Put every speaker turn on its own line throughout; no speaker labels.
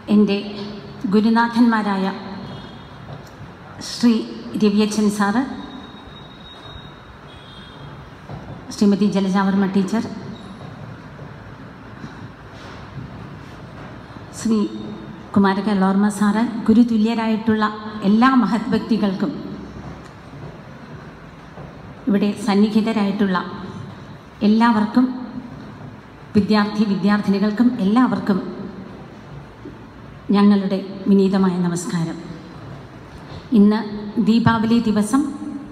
എൻ്റെ ഗുരുനാഥന്മാരായ Shri Raviachan sir Shrimati Jalaja Varma teacher Shri കുമാരക ലോർമ സാറ് ഗുരുതുല്യരായിട്ടുള്ള എല്ലാ മഹത് വ്യക്തികൾക്കും ഇവിടെ സന്നിഹിതരായിട്ടുള്ള എല്ലാവർക്കും വിദ്യാർത്ഥി വിദ്യാർത്ഥിനികൾക്കും എല്ലാവർക്കും ഞങ്ങളുടെ വിനീതമായ നമസ്കാരം ഇന്ന് ദീപാവലി ദിവസം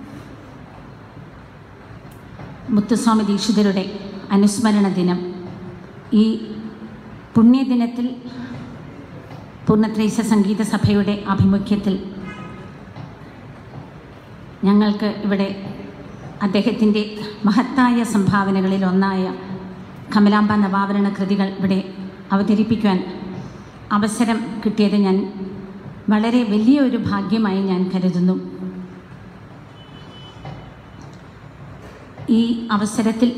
മുത്തുസ്വാമി ദീക്ഷിതരുടെ അനുസ്മരണ ദിനം ഈ പുണ്യദിനത്തിൽ പൂർണ്ണത്രേസ്യ സംഗീത സഭയുടെ ആഭിമുഖ്യത്തിൽ ഞങ്ങൾക്ക് ഇവിടെ അദ്ദേഹത്തിൻ്റെ മഹത്തായ സംഭാവനകളിൽ ഒന്നായ കമലാംബ നവാവരണ കൃതികൾ ഇവിടെ അവതരിപ്പിക്കുവാൻ അവസരം കിട്ടിയത് ഞാൻ വളരെ വലിയൊരു ഭാഗ്യമായി ഞാൻ കരുതുന്നു ഈ അവസരത്തിൽ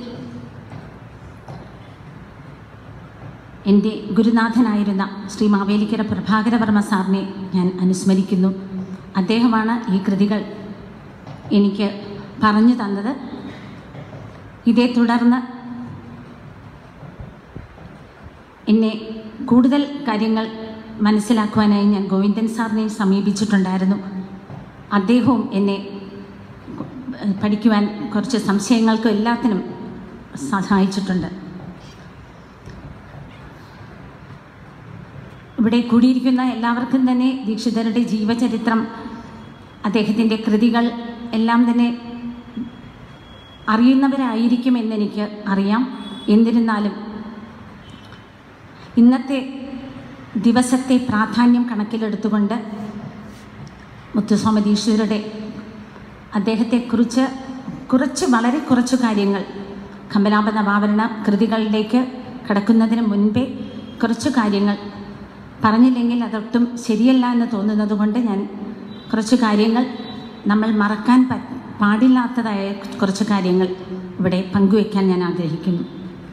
എൻ്റെ ഗുരുനാഥനായിരുന്ന ശ്രീ മാവേലിക്കര പ്രഭാകരവർമ്മ സാറിനെ ഞാൻ അനുസ്മരിക്കുന്നു അദ്ദേഹമാണ് ഈ കൃതികൾ എനിക്ക് പറഞ്ഞു തന്നത് ഇതേ തുടർന്ന് എന്നെ കൂടുതൽ കാര്യങ്ങൾ മനസ്സിലാക്കുവാനായി ഞാൻ ഗോവിന്ദൻ സാറിനെ സമീപിച്ചിട്ടുണ്ടായിരുന്നു അദ്ദേഹവും എന്നെ പഠിക്കുവാൻ കുറച്ച് സംശയങ്ങൾക്കും എല്ലാത്തിനും സഹായിച്ചിട്ടുണ്ട് ഇവിടെ കൂടിയിരിക്കുന്ന എല്ലാവർക്കും തന്നെ ദീക്ഷിതരുടെ ജീവചരിത്രം അദ്ദേഹത്തിൻ്റെ കൃതികൾ എല്ലാം തന്നെ അറിയുന്നവരായിരിക്കുമെന്ന് എനിക്ക് അറിയാം എന്നിരുന്നാലും ഇന്നത്തെ ദിവസത്തെ പ്രാധാന്യം കണക്കിലെടുത്തുകൊണ്ട് മുത്തുസ്വാമി ദീക്ഷിതരുടെ അദ്ദേഹത്തെക്കുറിച്ച് കുറച്ച് വളരെ കുറച്ച് കാര്യങ്ങൾ കമലാപ നവാവരണ കൃതികളിലേക്ക് കടക്കുന്നതിന് മുൻപേ കുറച്ച് കാര്യങ്ങൾ പറഞ്ഞില്ലെങ്കിൽ അതൊട്ടും ശരിയല്ല എന്ന് തോന്നുന്നത് കൊണ്ട് ഞാൻ കുറച്ച് കാര്യങ്ങൾ നമ്മൾ മറക്കാൻ പ പാടില്ലാത്തതായ കുറച്ച് കാര്യങ്ങൾ ഇവിടെ പങ്കുവയ്ക്കാൻ ഞാൻ ആഗ്രഹിക്കുന്നു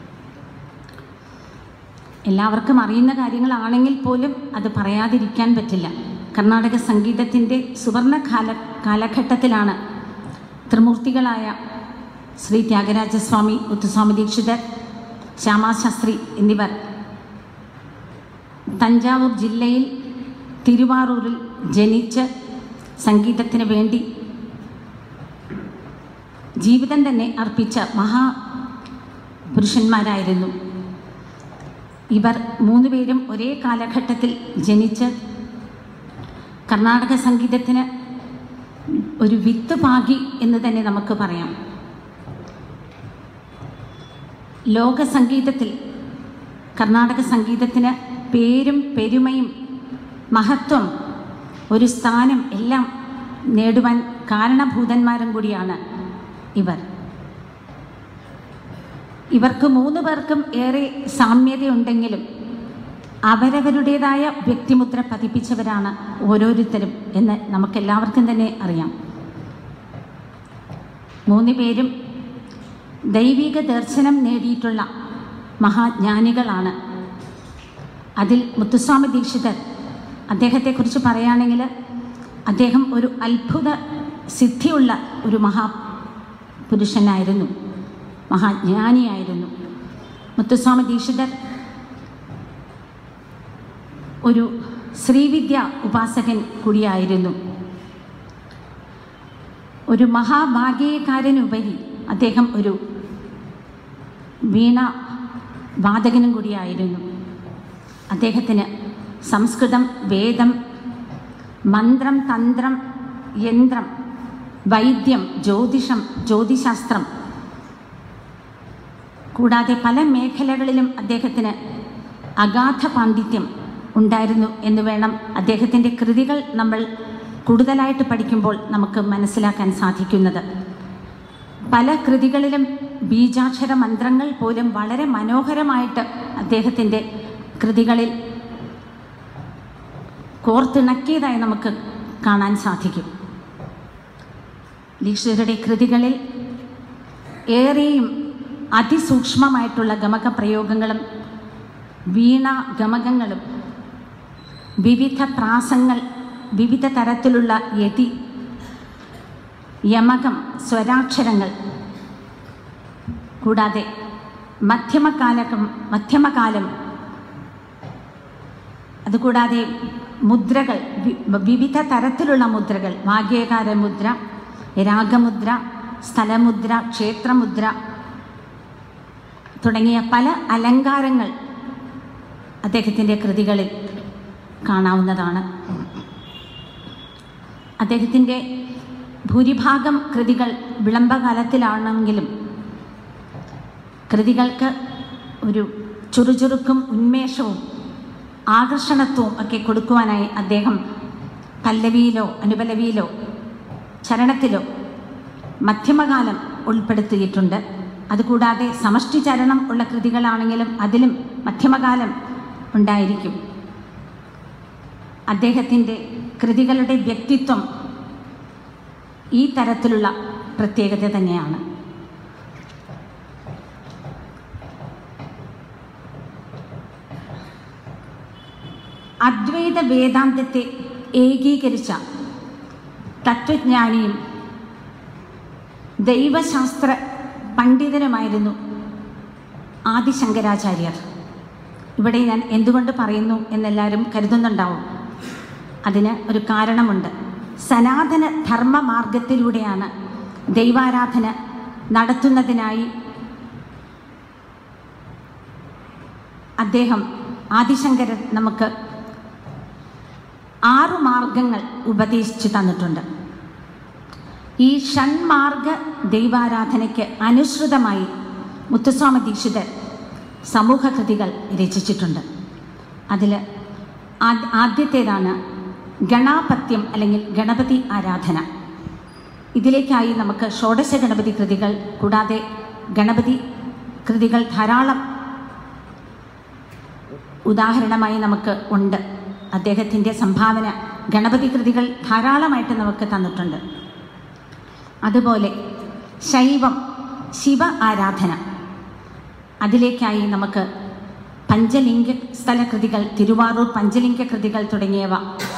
എല്ലാവർക്കും അറിയുന്ന കാര്യങ്ങളാണെങ്കിൽ പോലും അത് പറയാതിരിക്കാൻ പറ്റില്ല കർണാടക സംഗീതത്തിൻ്റെ സുവർണ കാല കാലഘട്ടത്തിലാണ് ത്രിമൂർത്തികളായ ശ്രീ ത്യാഗരാജസ്വാമി മുത്തുസ്വാമി ദീക്ഷിതർ ശ്യാമാശാസ്ത്രി എന്നിവർ തഞ്ചാവൂർ ജില്ലയിൽ തിരുവാറൂരിൽ ജനിച്ച് സംഗീതത്തിന് വേണ്ടി ജീവിതം തന്നെ അർപ്പിച്ച മഹാ പുരുഷന്മാരായിരുന്നു ഇവർ മൂന്നുപേരും ഒരേ കാലഘട്ടത്തിൽ ജനിച്ച് കർണാടക സംഗീതത്തിന് ഒരു വിത്ത് പാകി എന്ന് തന്നെ നമുക്ക് പറയാം ലോക സംഗീതത്തിൽ കർണാടക സംഗീതത്തിന് പേരും പെരുമയും മഹത്വം ഒരു സ്ഥാനം എല്ലാം നേടുവാൻ കാരണഭൂതന്മാരും കൂടിയാണ് ഇവർ ഇവർക്ക് മൂന്ന് പേർക്കും ഏറെ സാമ്യതയുണ്ടെങ്കിലും അവരവരുടേതായ വ്യക്തിമുദ്ര പതിപ്പിച്ചവരാണ് ഓരോരുത്തരും എന്ന് നമുക്കെല്ലാവർക്കും തന്നെ അറിയാം മൂന്ന് പേരും ദൈവിക ദർശനം നേടിയിട്ടുള്ള മഹാജ്ഞാനികളാണ് അതിൽ മുത്തുസ്വാമി ദീക്ഷിതർ അദ്ദേഹത്തെക്കുറിച്ച് പറയുകയാണെങ്കിൽ അദ്ദേഹം ഒരു അത്ഭുത സിദ്ധിയുള്ള ഒരു മഹാപുരുഷനായിരുന്നു മഹാജ്ഞാനിയായിരുന്നു മുത്തുസ്വാമി ദീക്ഷിതർ ഒരു ശ്രീവിദ്യ ഉപാസകൻ കൂടിയായിരുന്നു ഒരു മഹാഭാഗ്യക്കാരനുപരി അദ്ദേഹം ഒരു വീണ വാദകനും കൂടിയായിരുന്നു അദ്ദേഹത്തിന് സംസ്കൃതം വേദം മന്ത്രം തന്ത്രം യന്ത്രം വൈദ്യം ജ്യോതിഷം ജ്യോതിശാസ്ത്രം കൂടാതെ പല മേഖലകളിലും അദ്ദേഹത്തിന് അഗാധ പാണ്ഡിത്യം ഉണ്ടായിരുന്നു എന്ന് വേണം അദ്ദേഹത്തിൻ്റെ കൃതികൾ നമ്മൾ കൂടുതലായിട്ട് പഠിക്കുമ്പോൾ നമുക്ക് മനസ്സിലാക്കാൻ സാധിക്കുന്നത് പല കൃതികളിലും ബീജാക്ഷര മന്ത്രങ്ങൾ പോലും വളരെ മനോഹരമായിട്ട് അദ്ദേഹത്തിൻ്റെ കൃതികളിൽ കോർത്തിണക്കിയതായി നമുക്ക് കാണാൻ സാധിക്കും ദീക്ഷിതരുടെ കൃതികളിൽ ഏറെയും അതിസൂക്ഷ്മമായിട്ടുള്ള ഗമക പ്രയോഗങ്ങളും വീണ ഗമകങ്ങളും വിവിധ പ്രാസങ്ങൾ വിവിധ തരത്തിലുള്ള യതി യമകം സ്വരാക്ഷരങ്ങൾ കൂടാതെ മധ്യമകാലകം മധ്യമകാലം അതുകൂടാതെ മുദ്രകൾ വി- വിവിധ തരത്തിലുള്ള മുദ്രകൾ വാഗ്യേകാര മുദ്ര രാഗമുദ്ര സ്ഥലമുദ്ര ക്ഷേത്രമുദ്ര തുടങ്ങിയ പല അലങ്കാരങ്ങൾ അദ്ദേഹത്തിൻ്റെ കൃതികളിൽ കാണാവുന്നതാണ് അദ്ദേഹത്തിൻ്റെ ഭൂരിഭാഗം കൃതികൾ വിളംബകാലത്തിലാണെങ്കിലും കൃതികൾക്ക് ഒരു ചുറുചുറുക്കും ഉന്മേഷവും ആകർഷണത്വവും ഒക്കെ കൊടുക്കുവാനായി അദ്ദേഹം പല്ലവിയിലോ അനുപല്ലവിയിലോ ചരണത്തിലോ മധ്യമകാലം ഉൾപ്പെടുത്തിയിട്ടുണ്ട് അതുകൂടാതെ സമഷ്ടി ചരണം ഉള്ള കൃതികളാണെങ്കിലും അതിലും മധ്യമകാലം ഉണ്ടായിരിക്കും അദ്ദേഹത്തിൻ്റെ കൃതികളുടെ വ്യക്തിത്വം ഈ തരത്തിലുള്ള പ്രത്യേകത തന്നെയാണ് അദ്വൈത വേദാന്തത്തെ ഏകീകരിച്ച തത്വജ്ഞാനിയും ദൈവശാസ്ത്ര പണ്ഡിതനുമായിരുന്നു ആദിശങ്കരാചാര്യർ ഇവിടെ ഞാൻ എന്തുകൊണ്ട് പറയുന്നു എന്നെല്ലാവരും കരുതുന്നുണ്ടാവും അതിന് ഒരു കാരണമുണ്ട് സനാതന ധർമ്മ മാർഗത്തിലൂടെയാണ് ദൈവാരാധന നടത്തുന്നതിനായി അദ്ദേഹം ആദിശങ്കരൻ നമുക്ക് ആറു മാർഗങ്ങൾ ഉപദേശിച്ചു തന്നിട്ടുണ്ട് ഈ ഷൺമാർഗ ദൈവാരാധനയ്ക്ക് അനുസൃതമായി മുത്തുസ്വാമി ദീക്ഷിതർ സമൂഹ കൃതികൾ രചിച്ചിട്ടുണ്ട് അതിൽ ആദ്യത്തേതാണ് ഗണാപത്യം അല്ലെങ്കിൽ ഗണപതി ആരാധന ഇതിലേക്കായി നമുക്ക് ഷോഡശ ഗണപതി കൃതികൾ കൂടാതെ ഗണപതി കൃതികൾ ധാരാളം ഉദാഹരണമായി നമുക്ക് ഉണ്ട് അദ്ദേഹത്തിൻ്റെ സംഭാവന ഗണപതി കൃതികൾ ധാരാളമായിട്ട് നമുക്ക് തന്നിട്ടുണ്ട് അതുപോലെ ശൈവം ശിവ ആരാധന അതിലേക്കായി നമുക്ക് പഞ്ചലിംഗ സ്ഥലകൃതികൾ തിരുവാറൂർ പഞ്ചലിംഗ കൃതികൾ തുടങ്ങിയവ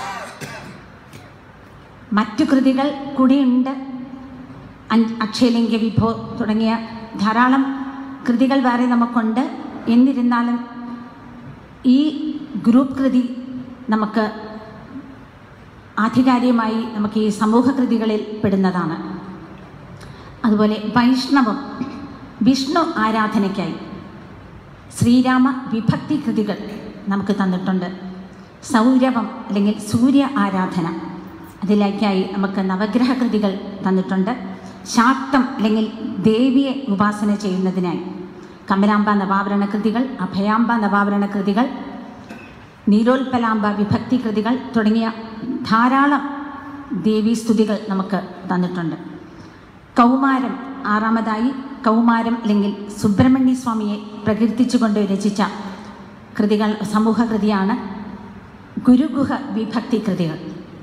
മറ്റു കൃതികൾ കൂടിയുണ്ട് അഞ്ച് അക്ഷയലിംഗ വിഭോ തുടങ്ങിയ ധാരാളം കൃതികൾ വേറെ നമുക്കുണ്ട് എന്നിരുന്നാലും ഈ ഗ്രൂപ്പ് കൃതി നമുക്ക് ആധികാരികമായി നമുക്ക് ഈ സമൂഹ കൃതികളിൽ പെടുന്നതാണ് അതുപോലെ വൈഷ്ണവം വിഷ്ണു ആരാധനയ്ക്കായി ശ്രീരാമ വിഭക്തി കൃതികൾ നമുക്ക് തന്നിട്ടുണ്ട് സൗരവം അല്ലെങ്കിൽ സൂര്യ ആരാധന അതിലേക്കായി നമുക്ക് നവഗ്രഹ കൃതികൾ തന്നിട്ടുണ്ട് ശാക്തം അല്ലെങ്കിൽ ദേവിയെ ഉപാസന ചെയ്യുന്നതിനായി കമലാംബ നവാവരണ കൃതികൾ അഭയാംബ നവാവരണ കൃതികൾ നീരോൽപലാംബ വിഭക്തി കൃതികൾ തുടങ്ങിയ ധാരാളം ദേവീസ്തുതികൾ നമുക്ക് തന്നിട്ടുണ്ട് കൗമാരം ആറാമതായി കൗമാരം അല്ലെങ്കിൽ സുബ്രഹ്മണ്യ സ്വാമിയെ പ്രകീർത്തിച്ചുകൊണ്ട് രചിച്ച കൃതികൾ സമൂഹ കൃതിയാണ് ഗുരുഗുഹ വിഭക്തി കൃതികൾ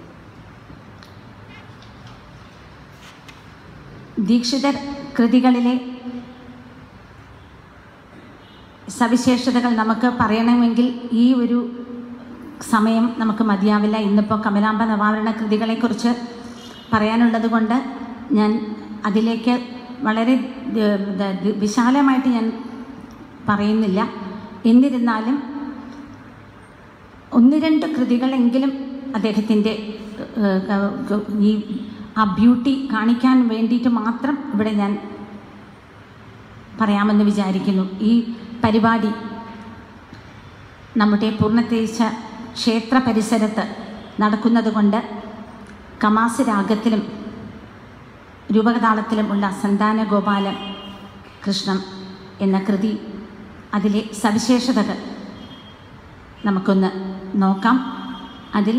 ദീക്ഷിതർ കൃതികളിലെ സവിശേഷതകൾ നമുക്ക് പറയണമെങ്കിൽ ഈ ഒരു സമയം നമുക്ക് മതിയാവില്ല ഇന്നിപ്പോൾ കമലാംബ നവാവരണ കൃതികളെക്കുറിച്ച് പറയാനുള്ളത് കൊണ്ട് ഞാൻ അതിലേക്ക് വളരെ ഏഹ്, ദ- ദ- വിശാലമായിട്ട് ഞാൻ പറയുന്നില്ല എന്നിരുന്നാലും ഒന്ന് രണ്ട് കൃതികളെങ്കിലും അദ്ദേഹത്തിൻ്റെ ഏഹ്, ക- ക- ഈ ആ ബ്യൂട്ടി കാണിക്കാൻ വേണ്ടിയിട്ട് മാത്രം ഇവിടെ ഞാൻ പറയാമെന്ന് വിചാരിക്കുന്നു ഈ പരിപാടി നമ്മുടെ പൂർണ്ണതേശ ക്ഷേത്ര പരിസരത്ത് നടക്കുന്നത് കൊണ്ട് കമാസ് രാഗത്തിലും രൂപകതാളത്തിലുമുള്ള സന്താന ഗോപാലം കൃഷ്ണം എന്ന കൃതി അതിലെ സവിശേഷതകൾ നമുക്കൊന്ന് നോക്കാം അതിൽ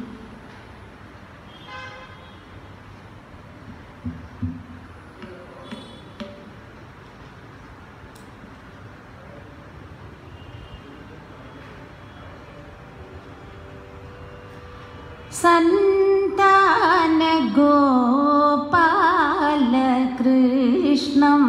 सन्तानगोपालकृष्णम्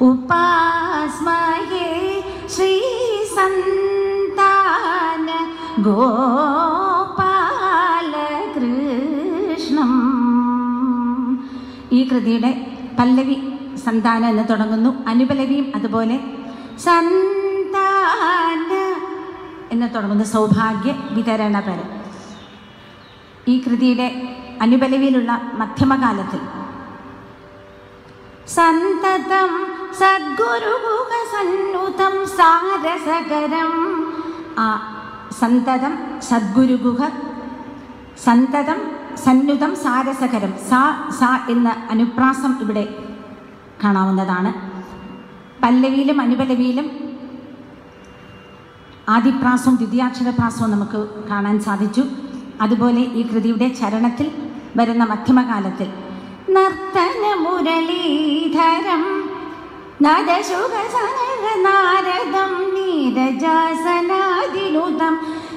उपास्महे श्रीसन्तान ഗോപാലകൃഷ്ണം ഈ കൃതിയുടെ പല്ലവി സന്താനം എന്ന് തുടങ്ങുന്നു അനുപലവിയും അതുപോലെ സന്താന എന്ന് തുടങ്ങുന്നു സൗഭാഗ്യ വിതരണപരം ഈ കൃതിയുടെ അനുപലവിയിലുള്ള മധ്യമകാലത്തിൽ സന്തതം സദ്ഗുരുഗുഹ സന്നുതം സാരസകരം ആ സന്തതം സദ്ഗുരുഗുഹ സന്തതം സന്നുതം സാരസകരം സാ സാ എന്ന അനുപ്രാസം ഇവിടെ കാണാവുന്നതാണ് പല്ലവിയിലും അനുപലവിയിലും ആദിപ്രാസവും ദ്വിതീയാക്ഷരപ്രാസവും നമുക്ക് കാണാൻ സാധിച്ചു അതുപോലെ ഈ കൃതിയുടെ ചരണത്തിൽ വരുന്ന മധ്യമകാലത്തിൽ നർത്തന മുരളീധരം നാരദം നീരജാസനാദിനുതം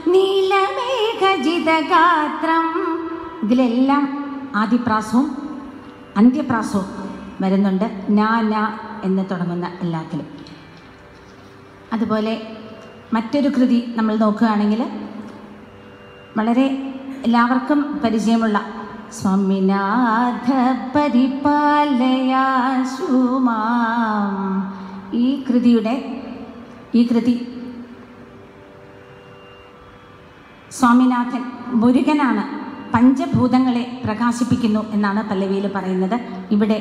നീലമേഘജിതഗാത്രം ഇതിലെല്ലാം ആദിപ്രാസവും അന്ത്യപ്രാസവും വരുന്നുണ്ട് നാ നാ എന്ന് തുടങ്ങുന്ന എല്ലാത്തിലും അതുപോലെ മറ്റൊരു കൃതി നമ്മൾ നോക്കുകയാണെങ്കിൽ വളരെ എല്ലാവർക്കും പരിചയമുള്ള സ്വാമിനാഥ പരിപാലയാശുമാം ഈ കൃതിയുടെ ഈ കൃതി സ്വാമിനാഥൻ മുരുകനാണ് പഞ്ചഭൂതങ്ങളെ പ്രകാശിപ്പിക്കുന്നു എന്നാണ് പല്ലവിയിൽ പറയുന്നത് ഇവിടെ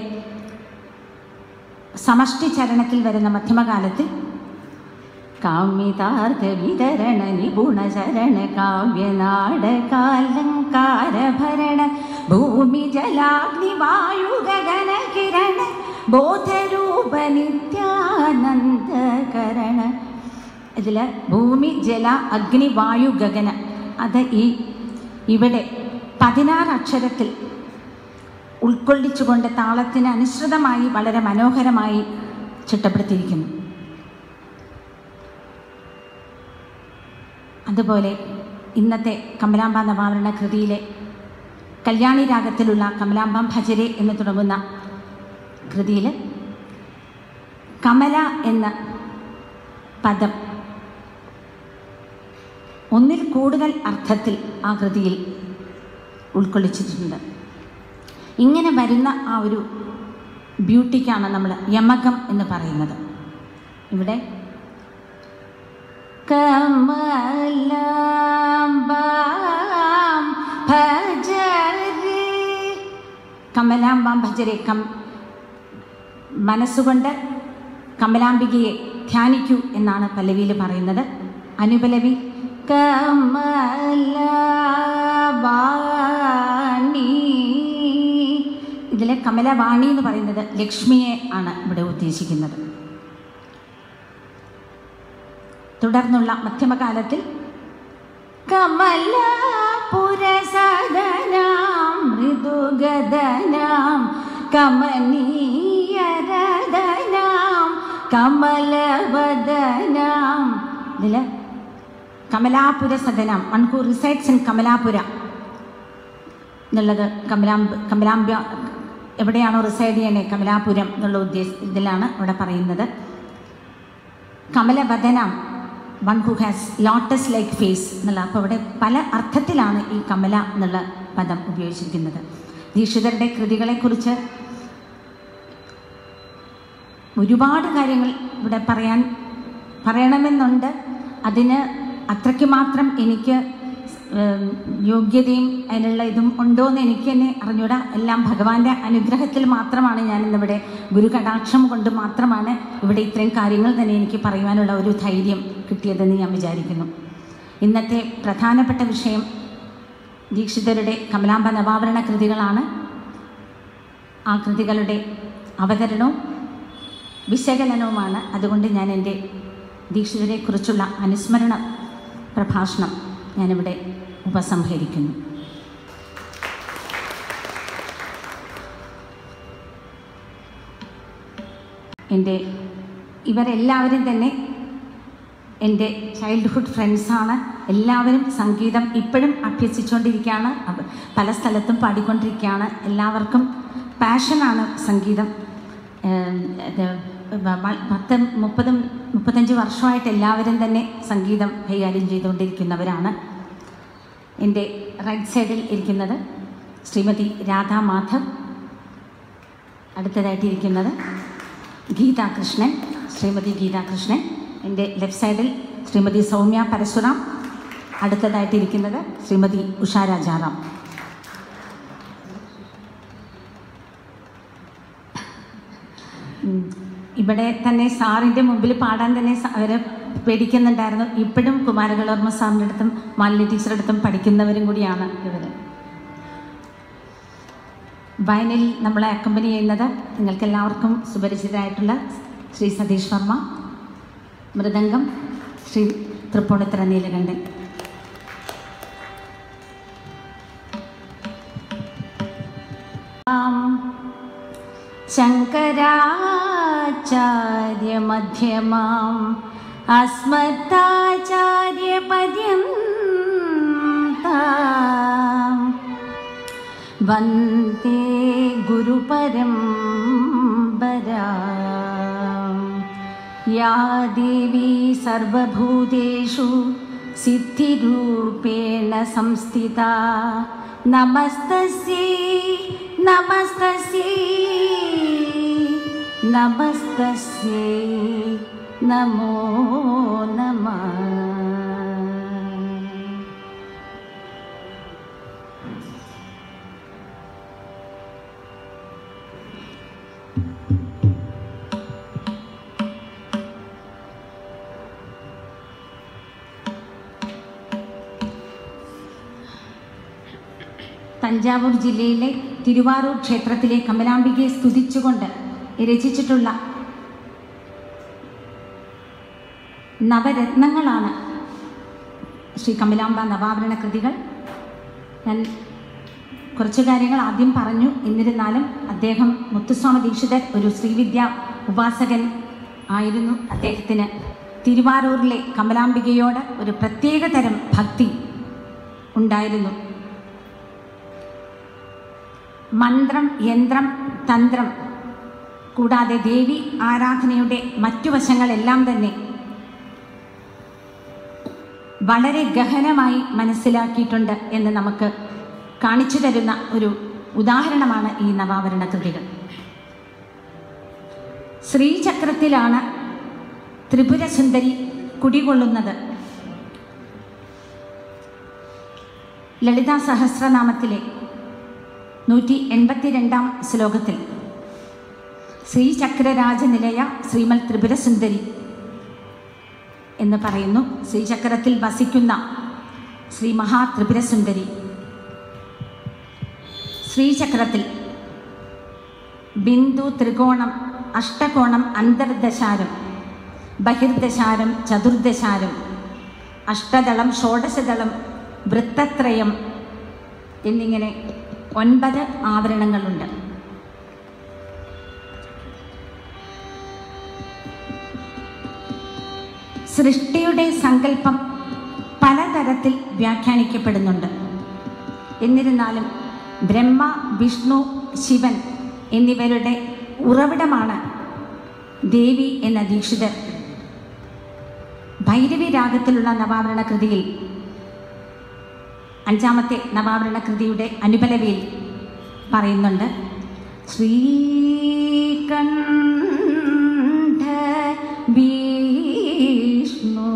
സമഷ്ടി ചരണത്തിൽ വരുന്ന മധ്യമകാലത്തിൽ കാമ്യതാർത്ഥ വിതരണ നിപുണ ശരണ കാവ്യനാടകാലങ്കാര ഭരണ ഭൂമി ജലാഗ്നി വായു ഗഗന കിരണ ബോധരൂപ നിത്യാനന്ദകരണ ഇതിൽ ഭൂമി ജല അഗ്നി വായു ഗഗന അത് ഈ ഇവിടെ പതിനാറ് അക്ഷരത്തിൽ ഉൾക്കൊള്ളിച്ചുകൊണ്ട് താളത്തിന് അനുസൃതമായി വളരെ മനോഹരമായി ചിട്ടപ്പെടുത്തിയിരിക്കുന്നു അതുപോലെ ഇന്നത്തെ കമലാംബ നവാവരണ കൃതിയിലെ കല്യാണി രാഗത്തിലുള്ള കമലാംബം ഭജരെ എന്ന് തുടങ്ങുന്ന കൃതിയിൽ കമല എന്ന പദം ഒന്നിൽ കൂടുതൽ അർത്ഥത്തിൽ ആ കൃതിയിൽ ഉൾക്കൊള്ളിച്ചിട്ടുണ്ട് ഇങ്ങനെ വരുന്ന ആ ഒരു ബ്യൂട്ടിക്കാണ് നമ്മൾ യമകം എന്ന് പറയുന്നത് ഇവിടെ കമലാംബാം ഭജരേ കമലാംബാം ഭജരെ കം മനസ്സുകൊണ്ട് കമലാംബികയെ ധ്യാനിക്കൂ എന്നാണ് പല്ലവിയിൽ പറയുന്നത് അനുപലവി കമലവാണി ഇതിലെ കമലവാണി എന്ന് പറയുന്നത് ലക്ഷ്മിയെ ആണ് ഇവിടെ ഉദ്ദേശിക്കുന്നത് തുടർന്നുള്ള മധ്യമകാലത്തിൽ കമലപുരസദനാം മൃദുഗദനാം കമനീയരദനാം കമലവദനാം ഇതിൽ കമലാപുര സദനം one who resides in Kamalapura എന്നുള്ളത് കമലാംബ കമലാംബ എവിടെയാണോ റിസൈഡ് ചെയ്യണേ കമലാപുരം എന്നുള്ള ഉദ്ദേശ ഇതിലാണ് അവിടെ പറയുന്നത് കമലവദനം one who has lotus like face എന്നുള്ള അപ്പോൾ ഇവിടെ പല അർത്ഥത്തിലാണ് ഈ കമല എന്നുള്ള പദം ഉപയോഗിച്ചിരിക്കുന്നത് ദീക്ഷിതരുടെ കൃതികളെക്കുറിച്ച് ഒരുപാട് കാര്യങ്ങൾ ഇവിടെ പറയാൻ പറയണമെന്നുണ്ട് അതിന് അത്രയ്ക്ക് മാത്രം എനിക്ക് ഏം, യോഗ്യതയും അതിനുള്ള ഇതും ഉണ്ടോ എന്ന് എനിക്ക് തന്നെ അറിഞ്ഞൂടാ എല്ലാം ഭഗവാന്റെ അനുഗ്രഹത്തിൽ മാത്രമാണ് ഞാൻ ഇന്നിവിടെ ഗുരു കടാക്ഷം കൊണ്ട് മാത്രമാണ് ഇവിടെ ഇത്രയും കാര്യങ്ങൾ തന്നെ എനിക്ക് പറയുവാനുള്ള ഒരു ധൈര്യം കിട്ടിയതെന്ന് ഞാൻ വിചാരിക്കുന്നു ഇന്നത്തെ പ്രധാനപ്പെട്ട വിഷയം ദീക്ഷിതരുടെ കമലാംബ നവാവരണ കൃതികളാണ് ആ കൃതികളുടെ അവതരണവും വിശകലനവുമാണ് അതുകൊണ്ട് ഞാൻ എൻ്റെ ദീക്ഷിതരെക്കുറിച്ചുള്ള അനുസ്മരണ പ്രഭാഷണം ഞാനിവിടെ ഉപസംഹരിക്കുന്നു എൻ്റെ ഇവരെല്ലാവരും തന്നെ എൻ്റെ ചൈൽഡ്ഹുഡ് ഫ്രണ്ട്സാണ് എല്ലാവരും സംഗീതം ഇപ്പോഴും അഭ്യസിച്ചുകൊണ്ടിരിക്കുകയാണ് അവ- പല സ്ഥലത്തും പാടിക്കൊണ്ടിരിക്കുകയാണ് എല്ലാവർക്കും പാഷനാണ് സംഗീതം ഏം, ഇത് വ- വ- പത്ത് മുപ്പതും മുപ്പത്തഞ്ച് വർഷമായിട്ട് എല്ലാവരും തന്നെ സംഗീതം കൈകാര്യം ചെയ്തുകൊണ്ടിരിക്കുന്നവരാണ് എൻ്റെ റൈറ്റ് സൈഡിൽ ഇരിക്കുന്നത് ശ്രീമതി രാധാ മാധവ് അടുത്തതായിട്ടിരിക്കുന്നത് ഗീതാ കൃഷ്ണൻ ശ്രീമതി ഗീതാ കൃഷ്ണൻ എൻ്റെ ലെഫ്റ്റ് സൈഡിൽ ശ്രീമതി സൗമ്യ പരശുറാം അടുത്തതായിട്ടിരിക്കുന്നത് ശ്രീമതി ഉഷാ രാജാറാം ഉം. ഇവിടെ തന്നെ സാറിൻ്റെ മുമ്പിൽ പാടാൻ തന്നെ സ- അവരെ പേടിക്കുന്നുണ്ടായിരുന്നു ഇപ്പോഴും കുമാരകളോർമ്മ സാറിൻ്റെ അടുത്തും മാലിന്യ ടീച്ചറുടെ അടുത്തും പഠിക്കുന്നവരും കൂടിയാണ് ഇവർ വയനിൽ നമ്മളെ അക്കമ്പനി ചെയ്യുന്നത് നിങ്ങൾക്കെല്ലാവർക്കും സുപരിചിതരായിട്ടുള്ള ശ്രീ സതീഷ് വർമ്മ മൃദംഗം ശ്രീ തൃപ്പൂണിത്തറ നീലകണ്ഠൻ ശങ്കരാചാര്യമധ്യമാം അസ്മത്താചാര്യപര്യന്താം വന്ദേ ഗുരുപരമ്പരാം യാ ദേവി സർവഭൂതേഷു സിദ്ധിരൂപേണ സംസ്ഥിത നമസ്തസ്യൈ നമസ്തസ്യൈ നമസ്തസ്യൈ നമോ നമഃ തഞ്ചാവൂർ ജില്ലയിലെ തിരുവാറൂർ ക്ഷേത്രത്തിലെ കമലാംബികയെ സ്തുതിച്ചുകൊണ്ട് രചിച്ചിട്ടുള്ള നവരത്നങ്ങളാണ് ശ്രീ കമലാംബ നവാവരണ കൃതികൾ ഞാൻ കുറച്ച് കാര്യങ്ങൾ ആദ്യം പറഞ്ഞു എന്നിരുന്നാലും അദ്ദേഹം മുത്തുസ്വാമി ദീക്ഷിതർ ഒരു ശ്രീവിദ്യ ഉപാസകൻ ആയിരുന്നു അദ്ദേഹത്തിന് തിരുവാറൂരിലെ കമലാംബികയോട് ഒരു പ്രത്യേക തരം ഭക്തി ഉണ്ടായിരുന്നു മന്ത്രം യന്ത്രം തന്ത്രം കൂടാതെ ദേവി ആരാധനയുടെ മറ്റു വശങ്ങളെല്ലാം തന്നെ വളരെ ഗഹനമായി മനസ്സിലാക്കിയിട്ടുണ്ട് എന്ന് നമുക്ക് കാണിച്ചു തരുന്ന ഒരു ഉദാഹരണമാണ് ഈ നവാവരണ കൃതികൾ ശ്രീചക്രത്തിലാണ് ത്രിപുരസുന്ദരി കുടികൊള്ളുന്നത് ലളിതാ സഹസ്രനാമത്തിലെ നൂറ്റി എൺപത്തിരണ്ടാം ശ്ലോകത്തിൽ ശ്രീചക്രരാജനിലയ ശ്രീമൽ ത്രിപുരസുന്ദരി എന്ന് പറയുന്നു ശ്രീചക്രത്തിൽ വസിക്കുന്ന ശ്രീ മഹാ ത്രിപുരസുന്ദരി ശ്രീചക്രത്തിൽ ബിന്ദു ത്രികോണം അഷ്ടകോണം അന്തർദശാരം ബഹിർദശാരം ചതുർദശാരം അഷ്ടദളം ഷോഡശദളം വൃത്തത്രയം എന്നിങ്ങനെ ഒൻപത് ആവരണങ്ങളുണ്ട് സൃഷ്ടിയുടെ സങ്കല്പം പലതരത്തിൽ വ്യാഖ്യാനിക്കപ്പെടുന്നുണ്ട് എന്നിരുന്നാലും ബ്രഹ്മ വിഷ്ണു ശിവൻ എന്നിവരുടെ ഉറവിടമാണ് ദേവി എന്ന ദീക്ഷിതർ ഭൈരവി രാഗത്തിലുള്ള നവാവരണ കൃതിയിൽ അഞ്ചാമത്തെ നവാവരണ കൃതിയുടെ അനുപലവിയിൽ പറയുന്നുണ്ട് ശ്രീകണ്ഠ വിഷ്ണു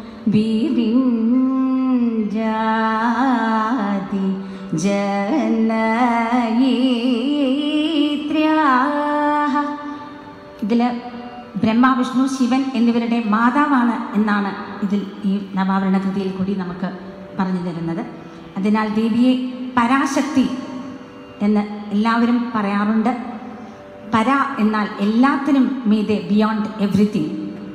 വിരിഞ്ചാതി ജനയിത്ര്യാഹ ഇതിൽ ബ്രഹ്മ വിഷ്ണു ശിവൻ എന്നിവരുടെ മാതാവാണ് എന്നാണ് ഇതിൽ ഈ നവാവരണ കൃതിയിൽ കൂടി നമുക്ക് പറഞ്ഞു തരുന്നത് അതിനാൽ ദേവിയെ പരാശക്തി എന്ന് എല്ലാവരും പറയാറുണ്ട് പര എന്നാൽ എല്ലാത്തിനും മീതെ ബിയോണ്ട് എവ്രിതിങ്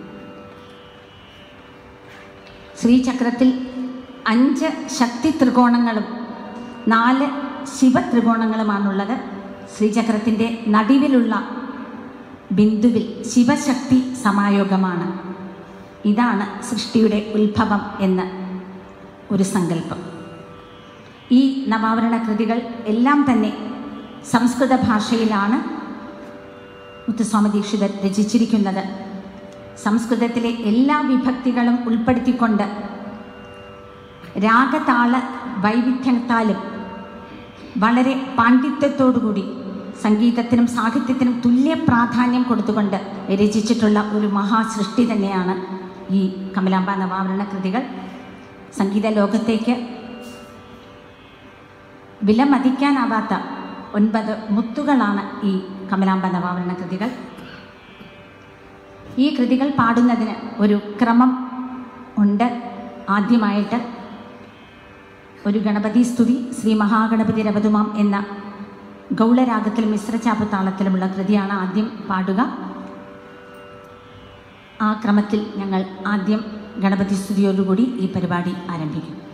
ശ്രീചക്രത്തിൽ അഞ്ച് ശക്തി ത്രികോണങ്ങളും നാല് ശിവത്രികോണങ്ങളുമാണുള്ളത് ശ്രീചക്രത്തിൻ്റെ നടുവിലുള്ള ബിന്ദുവിൽ ശിവശക്തി സമായോഗമാണ് ഇതാണ് സൃഷ്ടിയുടെ ഉത്ഭവം എന്ന് ഒരു സങ്കല്പം ഈ നവാവരണ കൃതികൾ എല്ലാം തന്നെ സംസ്കൃത ഭാഷയിലാണ് മുത്തുസ്വാമി ദീക്ഷിതർ രചിച്ചിരിക്കുന്നത് സംസ്കൃതത്തിലെ എല്ലാ വിഭക്തികളും ഉൾപ്പെടുത്തിക്കൊണ്ട് രാഗതാള വൈവിധ്യത്താലും വളരെ പാണ്ഡിത്യത്തോടുകൂടി സംഗീതത്തിനും സാഹിത്യത്തിനും തുല്യ പ്രാധാന്യം കൊടുത്തുകൊണ്ട് രചിച്ചിട്ടുള്ള ഒരു മഹാസൃഷ്ടി തന്നെയാണ് ഈ കമലാംബ നവാവരണ കൃതികൾ സംഗീത ലോകത്തേക്ക് വിലമതിക്കാനാവാത്ത ഒൻപത് മുത്തുകളാണ് ഈ കമലാംബ നവാവരണ കൃതികൾ ഈ കൃതികൾ പാടുന്നതിന് ഒരു ക്രമം ഉണ്ട് ആദ്യമായിട്ട് ഒരു ഗണപതി സ്തുതി ശ്രീ മഹാഗണപതി രവതുമാം എന്ന ഗൗളരാഗത്തിൽ മിശ്രചാപ്പ് താളത്തിലുമുള്ള കൃതിയാണ് ആദ്യം പാടുക ആ ക്രമത്തിൽ ഞങ്ങൾ ആദ്യം ഗണപതി സ്തുതിയോടുകൂടി ഈ പരിപാടി ആരംഭിക്കും